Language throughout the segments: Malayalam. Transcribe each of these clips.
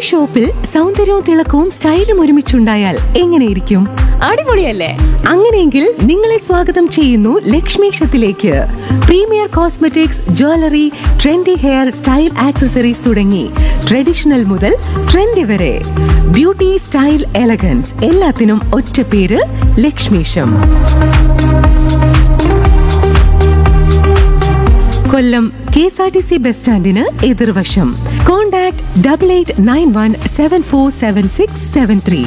ഷോപ്പിൽ സൗന്ദര്യവും തിളക്കവും സ്റ്റൈലും ഒരുമിച്ചുണ്ടായാൽ എങ്ങനെയിരിക്കും അടിപൊളിയല്ലേ അങ്ങനെയെങ്കിൽ നിങ്ങളെ സ്വാഗതം ചെയ്യുന്നു ലക്ഷ്മീഷത്തിലേക്ക് premier cosmetics jewellery trendy hair style accessories തുടങ്ങി ട്രഡീഷണൽ മുതൽ ട്രെൻഡി വരെ ബ്യൂട്ടി സ്റ്റൈൽ എലഗൻസ് എല്ലാത്തിനും ഒറ്റ പേര് Lakshmisham Kollam K S R T C bus സ്റ്റാൻഡിന് എതിർവശം contact double eight nine one seven four seven six seven three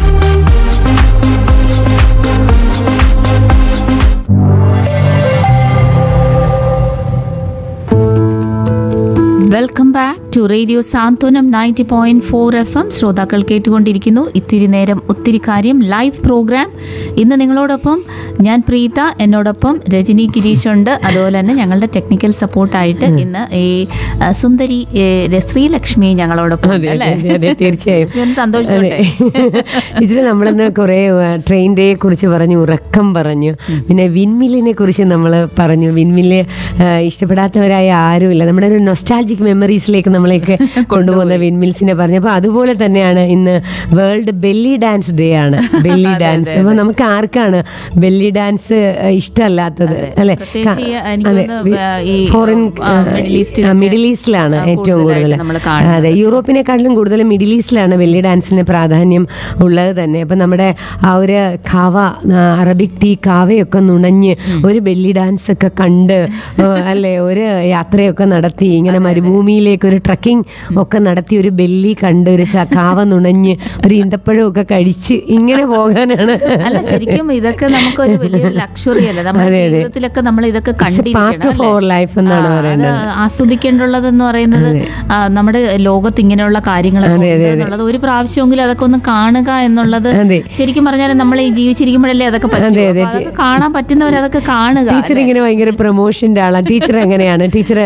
welcome back to radio Santhwanam ninety point four F M ശ്രോതാക്കൾ കേട്ടുകൊണ്ടിരിക്കുന്നു ഇത്തിരി നേരം ഒത്തിരി കാര്യം ലൈവ് പ്രോഗ്രാം ഇന്ന് നിങ്ങളോടൊപ്പം ഞാൻ പ്രീത എന്നോടൊപ്പം രജനി ഗിരീഷ് ഉണ്ട് അതുപോലെ തന്നെ ഞങ്ങളുടെ ടെക്നിക്കൽ സപ്പോർട്ടായിട്ട് ഇന്ന് ഈ ആ, സുന്ദരി ഏ, ശ്രീലക്ഷ്മി ഞങ്ങളോടൊപ്പം ഉണ്ട്, അതെ, അല്ലേ? അതെ, അതെ, തീർച്ചയായും ഞാൻ സന്തോഷിച്ചോട്ടെ. ഇച്ചിരി നമ്മളിന്ന് കുറേ ട്രെയിൻ ഡേയെ കുറിച്ച് പറഞ്ഞു ഉറക്കം പറഞ്ഞു പിന്നെ വിൻമില്ലിനെ കുറിച്ച് നമ്മൾ പറഞ്ഞു വിൻമില്ല് ഇഷ്ടപ്പെടാത്തവരായ ആരുമില്ല നമ്മുടെ ഒരു നൊസ്റ്റാൾജിക് മെമ്മറീസിലേക്ക് നമ്മളെയൊക്കെ കൊണ്ടുപോകുന്ന വിൻമിൽസിനെ പറഞ്ഞു അപ്പോൾ അതുപോലെ തന്നെയാണ് ഇന്ന് വേൾഡ് ബെല്ലി ഡാൻസ് ഡേ ആണ് ബെല്ലി ഡാൻസ് അപ്പോൾ നമുക്ക് ആർക്കാണ് ബെല്ലി ഡാൻസ് ഇഷ്ടമല്ലാത്തത് അല്ലെ പ്രത്യേകിച്ച് ഈ, എനിക്ക് തോന്നുന്നു, ഈ, ഫോറിൻ ആ, മിഡിൽ ഈസ്റ്റിലൊക്കെ, മിഡിൽ ഈസ്റ്റിലാണ് ആ, ഏറ്റവും കൂടുതൽ കൂടുതലായിട്ട് നമ്മള് കാണുന്നത്. അതെ യൂറോപ്പിനെക്കാട്ടിലും കൂടുതൽ മിഡിൽ ഈസ്റ്റിലാണ് വെല്ലി ഡാൻസിന് പ്രാധാന്യം ഉള്ളത് തന്നെ അപ്പം നമ്മുടെ ആ ഒരു കാവ ആ, അറബിക് ടീ കാവയൊക്കെ നുണഞ്ഞ് ഒരു ബെല്ലി ഡാൻസ് ഒക്കെ കണ്ട് ആ, അല്ലേ ഒരു യാത്രയൊക്കെ നടത്തി ഇങ്ങനെ മരുഭൂമിയിലേക്ക് ഒരു ട്രക്കിംഗ് ഒക്കെ നടത്തി ഒരു ബെല്ലി കണ്ട് ഒരു ച- കാവ നുണഞ്ഞ് ഒരു ഈന്തപ്പഴമൊക്കെ കഴിച്ച് ഇങ്ങനെ പോകാനാണ് അല്ല ശരിക്കും ഇതൊക്കെ നമുക്കൊരു വലിയൊരു ലക്ഷറി അല്ലേ നമ്മുടെ അതെ, അതെ. ജീവിതത്തിലൊക്കെ നമ്മൾ ഇതൊക്കെ പാർട്ട് കണ്ടിരിക്കണം ഓഫ് അല്ലേ? അവർ ലൈഫ് എന്നാണ് ആ, അത് പറയുന്നത് ആസ്വദിക്കേണ്ടുള്ളതെന്ന് പറയുന്നത് ആ, നമ്മുടെ ലോകത്ത് ഇങ്ങനെയുള്ള കാര്യങ്ങളൊക്കെ അതെ, ഉണ്ട് അതെ, അതെ. എന്നുള്ളത് ഒരു പ്രാവശ്യമെങ്കിലും അതൊക്കെ ഒന്ന് കാണുക എന്നുള്ളത് അതെ. ശരിക്കും പറഞ്ഞാൽ നമ്മൾ ഈ ജീവിച്ചിരിക്കുമ്പോഴല്ലേ അതൊക്കെ പറ്റൂ. അതെ, അതെ. അപ്പൊ അതൊക്കെ കാണാൻ പറ്റുന്നവർ അതൊക്കെ കാണുക ടീച്ചർ അല്ലേ? ഇങ്ങനെ ഭയങ്കര പ്രൊമോഷന്റെ ആളാണ് ടീച്ചർ എങ്ങനെയാണ് ടീച്ചർ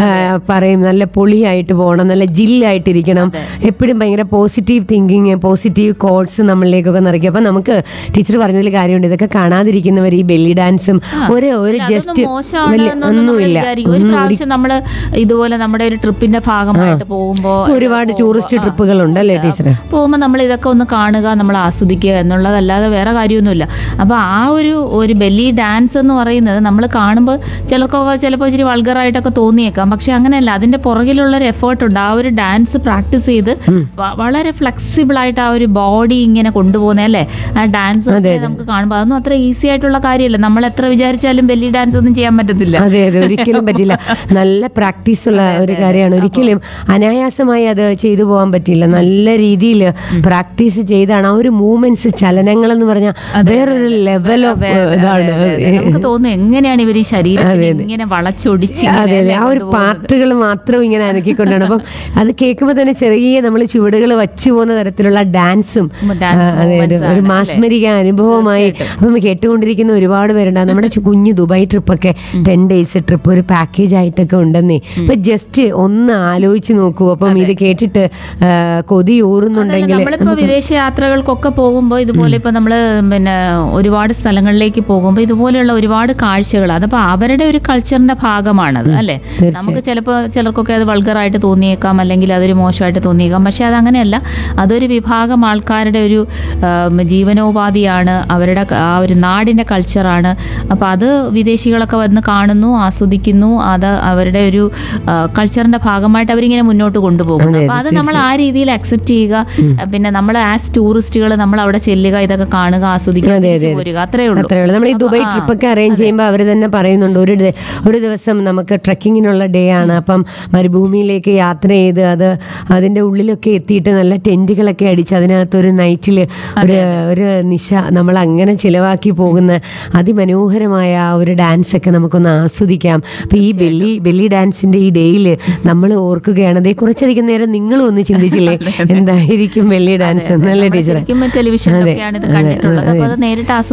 പറയും നല്ല പൊളിയായിട്ട് പോകണം നല്ല ജില്ലായിട്ടിരിക്കണം എപ്പോഴും ഭയങ്കര പോസിറ്റീവ് തിങ്കിങ് പോസിറ്റീവ് കോഡ്സ് നമ്മളിലേക്കൊക്കെ നിറയ്ക്കും അപ്പൊ നമുക്ക് ടീച്ചർ പറഞ്ഞതിൽ കാര്യമുണ്ട് ഇതൊക്കെ കാണാതിരിക്കുന്നവർ ഈ ബെല്ലി ഡാൻസും ഒരു ഒരു അല്ല, അതൊന്നും ജസ്റ്റ് മോശമാണ് എന്നൊന്നും നമ്മള് ഒന്നുമില്ല വിചാരിക്കും. ഒരു പ്രാവശ്യം നമ്മള് ഇതുപോലെ നമ്മുടെ ഒരു ട്രിപ്പിന്റെ ഭാഗമായിട്ട് പോകുമ്പോ ഒരുപാട് ടൂറിസ്റ്റ് ട്രിപ്പുകളുണ്ട് അല്ലേ ടീച്ചർ പോകുമ്പോൾ നമ്മൾ ഇതൊക്കെ ഒന്ന് കാണുക നമ്മൾ ആസ്വദിക്കുക എന്നുള്ളതല്ലാതെ വേറെ കാര്യമൊന്നുമില്ല അപ്പോൾ ആ ഒരു ഒരു ബെല്ലി ഡാൻസ് എന്ന് പറയുന്നത് നമ്മൾ കാണുമ്പോൾ ചിലർക്കൊക്കെ ചിലപ്പോൾ ഇച്ചിരി വൾഗറായിട്ടൊക്കെ തോന്നിയേക്കാം പക്ഷെ അങ്ങനെയല്ല അതിന്റെ പുറകിലുള്ള ഒരു എഫേർട്ട് ഉണ്ട് ആ ഒരു ഡാൻസ് പ്രാക്ടീസ് ചെയ്ത് വ- വളരെ ഫ്ലെക്സിബിൾ ആയിട്ട് ആ ഒരു ബോഡി ഇങ്ങനെ കൊണ്ടുപോകുന്നത് അല്ലേ ആ ഡാൻസ് നമുക്ക് കാണുമ്പോൾ അതൊന്നും അത്ര ഈസി ആയിട്ടുള്ള കാര്യമല്ല നമ്മൾ എത്ര വിചാരിച്ചാലും ബെല്ലി ഡാൻസ് ഒന്നും ചെയ്യാൻ പറ്റത്തില്ല അതെ അതെ ഒരിക്കലും പറ്റില്ല നല്ല പ്രാക്ടീസ് ഉള്ള ഒരു കാര്യമാണ് ഒരിക്കലും അനായാസമായി അത് ചെയ്തു പോകാൻ പറ്റില്ല നല്ല രീതിയിൽ പ്രാക്ടീസ് ചെയ്താണ് ആ ഒരു മൂവ്മെന്റ്സ് ചലനങ്ങൾ എന്ന് പറഞ്ഞാൽ വേറൊരു ലെവൽ ഓഫ് ഇതാണ് നമുക്ക് തോന്നുന്നു എങ്ങനെയാണ് ഇവർ ഈ ശരീരത്തിൽ ഇങ്ങനെ വളച്ചൊടിച്ച് ഇങ്ങനെ അതെ അതെ അല്ലേ ആ ഒരു കൊണ്ടുപോകുന്നത്? പാർട്ടുകൾ മാത്രം ഇങ്ങനെ അനക്കിക്കൊണ്ടാണ് അപ്പം അത് കേൾക്കുമ്പോൾ തന്നെ ചെറിയ നമ്മൾ ചുവടുകൾ വച്ചു പോകുന്ന തരത്തിലുള്ള ഡാൻസും Dance ആ, അതെ അതെ movements ഒരു ആണ് മാസ്മരിക അനുഭവമായി അപ്പം കേട്ടുകൊണ്ടിരിക്കുന്ന ഒരുപാട് പേരുണ്ടാകും നമ്മുടെ ചു- കുഞ്ഞു ദുബായ് ട്രിപ്പൊക്കെ ടെൻ ഡേയ്സ് ട്രിപ്പ് ഒരു പാക്കേജ് ആയിട്ടൊക്കെ ഉണ്ടെന്നേ ഇപ്പൊ ജസ്റ്റ് ഒന്ന് ആലോചിച്ച് നോക്കൂ അപ്പം ഇത് കേട്ടിട്ട് ആ, കൊതി ഊറുന്നുണ്ടെങ്കിൽ നമ്മളിപ്പോ വിദേശ യാത്രകൾക്കൊക്കെ പോകുമ്പോൾ ഇതുപോലെ ഇപ്പൊ നമ്മള് പിന്നെ ഒരുപാട് സ്ഥലങ്ങളിലേക്ക് പോകുമ്പോൾ ഇതുപോലെയുള്ള ഒരുപാട് കാഴ്ചകൾ അതപ്പോ അവരുടെ ഒരു കൾച്ചറിന്റെ ഭാഗമാണത് അല്ലെ നമുക്ക് ചിലപ്പോൾ ചിലർക്കൊക്കെ അത് വൾഗറായിട്ട് തോന്നിയേക്കാം അല്ലെങ്കിൽ അതൊരു മോശമായിട്ട് തോന്നിയേക്കാം പക്ഷെ അതങ്ങനെയല്ല അതൊരു വിഭാഗം ആൾക്കാരുടെ ഒരു ആം, ജീവനോപാധിയാണ് അവരുടെ ക- ആ ഒരു നാടിന്റെ കൾച്ചറാണ് അപ്പൊ അത് വിദേശികളൊക്കെ വന്ന് കാണുന്നു ആസ്വദിക്കുന്നു അത് അവരുടെ ഒരു ആ, കൾച്ചറിന്റെ ഭാഗമായിട്ട് അവരിങ്ങനെ മുന്നോട്ട് കൊണ്ടുപോകുന്നു അപ്പൊ അത് നമ്മൾ ആ രീതിയിൽ അക്സെപ്റ്റ് ചെയ്യുക പിന്നെ നമ്മൾ ആസ് ടൂറിസ്റ്റുകൾ നമ്മൾ അവിടെ ചെല്ലുക ഇതൊക്കെ കാണുക ആസ്വദിക്കുക തിരിച്ചു പോരുക അത്രേ ഉള്ളൂ അത്രേ ഉള്ളൂ നമ്മൾ ഈ ദുബായ് ട്രിപ്പൊക്കെ അറേഞ്ച് ചെയ്യുമ്പോൾ അവർ തന്നെ പറയുന്നുണ്ട് ഒരു ഡേ- ഒരു ദിവസം നമുക്ക് ട്രക്കിങ്ങിനുള്ള ഡേ ആണ് അപ്പം മരുഭൂമിയിലേക്ക് യാത്ര ചെയ്ത് അത് അതിൻ്റെ ഉള്ളിലൊക്കെ എത്തിയിട്ട് നല്ല ടെൻറ്റുകളൊക്കെ അടിച്ച് അതിനകത്ത് ഒരു നൈറ്റിൽ ഒരു ഒരു നിശ നമ്മൾ അങ്ങനെ ചിലവാക്കി പോകുന്ന അതിമനോഹരമായ ആ ഒരു ഡാൻസ് ഒക്കെ നമുക്കൊന്ന് ആസ്വദിക്കാം അപ്പം ഈ ബെല്ലി ബെല്ലി ഡാൻസിൻ്റെ ഈ ഡേയിൽ നമ്മൾ ഓർക്കുകയാണ് അതേ കുറച്ചധികം നേരം നിങ്ങളും ഒന്ന് ചിന്തിച്ചില്ലേ എന്തായിരിക്കും ബെല്ലി ഡാൻസ് എന്നല്ലേ ടീച്ചറെ ശരിക്കും ടെലിവിഷനിലൊക്കെയാണ് ഇത് അതെ, കണ്ടിട്ടുള്ളത് അതെ. അപ്പൊ അത് നേരിട്ട് ആസ്വദിക്കാൻ